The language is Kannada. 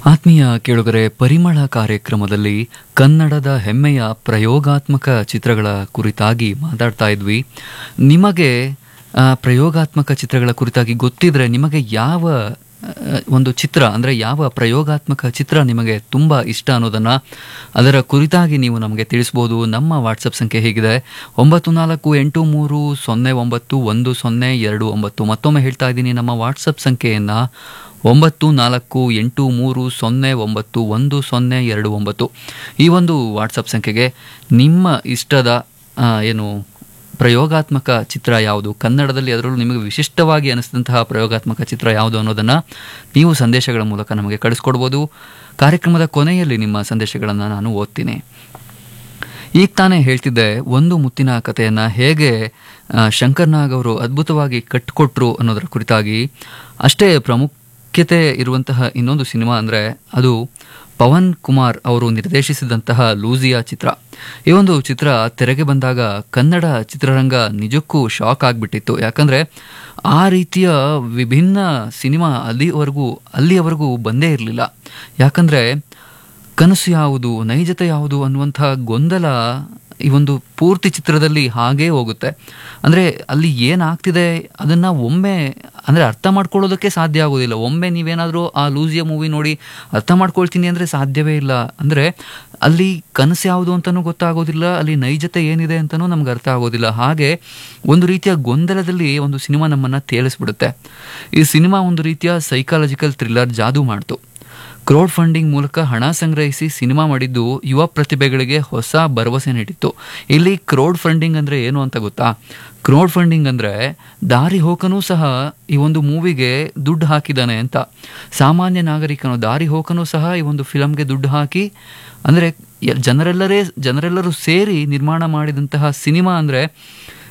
ಆತ್ಮೀಯ ಕೇಳುಗರೆ ಪರಿಮಳ ಕಾರ್ಯಕ್ರಮದಲ್ಲಿ ಕನ್ನಡದ ಹೆಮ್ಮೆಯ ಪ್ರಯೋಗಾತ್ಮಕ ಚಿತ್ರಗಳ ಕುರಿತಾಗಿ ಮಾತಾಡ್ತಾ ಇದ್ವಿ ನಿಮಗೆ ಆ, ಪ್ರಯೋಗಾತ್ಮಕ ಚಿತ್ರಗಳ ಕುರಿತಾಗಿ ಗೊತ್ತಿದ್ರೆ ನಿಮಗೆ ಯಾವ ಆ, ಒಂದು ಚಿತ್ರ ಅಂದರೆ ಯಾವ ಪ್ರಯೋಗಾತ್ಮಕ ಚಿತ್ರ ನಿಮಗೆ ತುಂಬ ಇಷ್ಟ ಅನ್ನೋದನ್ನು ಅದರ ಕುರಿತಾಗಿ ನೀವು ನಮಗೆ ತಿಳಿಸ್ಬೋದು ನಮ್ಮ ವಾಟ್ಸಪ್ ಸಂಖ್ಯೆ ಹೀಗಿದೆ ಒಂಬತ್ತು ನಾಲ್ಕು ಎಂಟು ಮೂರು ಸೊನ್ನೆ ಒಂಬತ್ತು ಒಂದು ಸೊನ್ನೆ ಎರಡು ಒಂಬತ್ತು ಮತ್ತೊಮ್ಮೆ ಹೇಳ್ತಾ ಇದ್ದೀನಿ ನಮ್ಮ ವಾಟ್ಸಪ್ ಸಂಖ್ಯೆಯನ್ನು ಒಂಬತ್ತು ನಾಲ್ಕು ಎಂಟು ಮೂರು ಸೊನ್ನೆ ಒಂಬತ್ತು ಒಂದು ಸೊನ್ನೆ ಎರಡು ಒಂಬತ್ತು ಈ ಒಂದು ವಾಟ್ಸಪ್ ಸಂಖ್ಯೆಗೆ ನಿಮ್ಮ ಇಷ್ಟದ ಆ, ಏನು ಪ್ರಯೋಗಾತ್ಮಕ ಚಿತ್ರ ಯಾವುದು ಕನ್ನಡದಲ್ಲಿ ಅದರಲ್ಲೂ ನಿಮಗೆ ವಿಶಿಷ್ಟವಾಗಿ ಅನಿಸಿದಂತಹ ಪ್ರಯೋಗಾತ್ಮಕ ಚಿತ್ರ ಯಾವುದು ಅನ್ನೋದನ್ನು ನೀವು ಸಂದೇಶಗಳ ಮೂಲಕ ನಮಗೆ ಕಳಿಸ್ಕೊಡ್ಬೋದು ಕಾರ್ಯಕ್ರಮದ ಕೊನೆಯಲ್ಲಿ ನಿಮ್ಮ ಸಂದೇಶಗಳನ್ನು ನಾನು ಓದ್ತೀನಿ ಈಗ ತಾನೇ ಹೇಳ್ತಿದ್ದೆ ಒಂದು ಮುತ್ತಿನ ಕಥೆಯನ್ನು ಹೇಗೆ ಆ, ಶಂಕರ್ ನಾಗ್ ಅವರು ಅದ್ಭುತವಾಗಿ ಕಟ್ಟಿಕೊಟ್ರು ಅನ್ನೋದರ ಕುರಿತಾಗಿ ಅಷ್ಟೇ ಪ್ರಾಮುಖ್ಯತೆ ಇರುವಂತಹ ಇನ್ನೊಂದು ಸಿನಿಮಾ ಅಂದರೆ ಅದು ಪವನ್ ಕುಮಾರ್ ಅವರು ನಿರ್ದೇಶಿಸಿದಂತಹ ಲೂಸಿಯಾ ಚಿತ್ರ ಈ ಒಂದು ಚಿತ್ರ ತೆರೆಗೆ ಬಂದಾಗ ಕನ್ನಡ ಚಿತ್ರರಂಗ ನಿಜಕ್ಕೂ ಶಾಕ್ ಆಗಿಬಿಟ್ಟಿತ್ತು ಯಾಕಂದರೆ ಆ ರೀತಿಯ ವಿಭಿನ್ನ ಸಿನಿಮಾ ಅಲ್ಲಿವರೆಗೂ ಅಲ್ಲಿಯವರೆಗೂ ಬಂದೇ ಇರಲಿಲ್ಲ ಯಾಕಂದರೆ ಕನಸು ಯಾವುದು ನೈಜತೆ ಯಾವುದು ಅನ್ನುವಂಥ ಗೊಂದಲ ಈ ಒಂದು ಪೂರ್ತಿ ಚಿತ್ರದಲ್ಲಿ ಹಾಗೇ ಹೋಗುತ್ತೆ ಅಂದರೆ ಅಲ್ಲಿ ಏನಾಗ್ತಿದೆ ಅದನ್ನು ಒಮ್ಮೆ ಅಂದರೆ ಅರ್ಥ ಮಾಡ್ಕೊಳ್ಳೋದಕ್ಕೆ ಸಾಧ್ಯ ಆಗೋದಿಲ್ಲ ಒಮ್ಮೆ ನೀವೇನಾದರೂ ಆ ಲೂಸಿಯ ಮೂವಿ ನೋಡಿ ಅರ್ಥ ಮಾಡ್ಕೊಳ್ತೀನಿ ಅಂದರೆ ಸಾಧ್ಯವೇ ಇಲ್ಲ ಅಂದರೆ ಅಲ್ಲಿ ಕನಸು ಯಾವುದು ಅಂತಲೂ ಗೊತ್ತಾಗೋದಿಲ್ಲ ಅಲ್ಲಿ ನೈಜತೆ ಏನಿದೆ ಅಂತಲೂ ನಮ್ಗೆ ಅರ್ಥ ಆಗೋದಿಲ್ಲ ಹಾಗೆ ಒಂದು ರೀತಿಯ ಗೊಂದಲದಲ್ಲಿ ಒಂದು ಸಿನಿಮಾ ನಮ್ಮನ್ನು ತೇಲಿಸ್ಬಿಡುತ್ತೆ ಈ ಸಿನಿಮಾ ಒಂದು ರೀತಿಯ ಸೈಕಾಲಜಿಕಲ್ ಥ್ರಿಲ್ಲರ್ ಜಾದೂ ಮಾಡ್ತು ಕ್ರೌಡ್ ಫಂಡಿಂಗ್ ಮೂಲಕ ಹಣ ಸಂಗ್ರಹಿಸಿ ಸಿನಿಮಾ ಮಾಡಿದ್ದು ಯುವ ಪ್ರತಿಭೆಗಳಿಗೆ ಹೊಸ ಭರವಸೆ ನೀಡಿತ್ತು ಇಲ್ಲಿ ಕ್ರೌಡ್ ಫಂಡಿಂಗ್ ಅಂದರೆ ಏನು ಅಂತ ಗೊತ್ತಾ ಕ್ರೌಡ್ ಫಂಡಿಂಗ್ ಅಂದರೆ ದಾರಿ ಹೋಕನೂ ಸಹ ಈ ಒಂದು ಮೂವಿಗೆ ದುಡ್ಡು ಹಾಕಿದ್ದಾನೆ ಅಂತ ಸಾಮಾನ್ಯ ನಾಗರಿಕನು ದಾರಿ ಹೋಕನೂ ಸಹ ಈ ಒಂದು ಫಿಲಮ್ಗೆ ದುಡ್ಡು ಹಾಕಿ ಅಂದರೆ ಜನರೆಲ್ಲರೇ ಜನರೆಲ್ಲರೂ ಸೇರಿ ನಿರ್ಮಾಣ ಮಾಡಿದಂತಹ ಸಿನಿಮಾ ಅಂದರೆ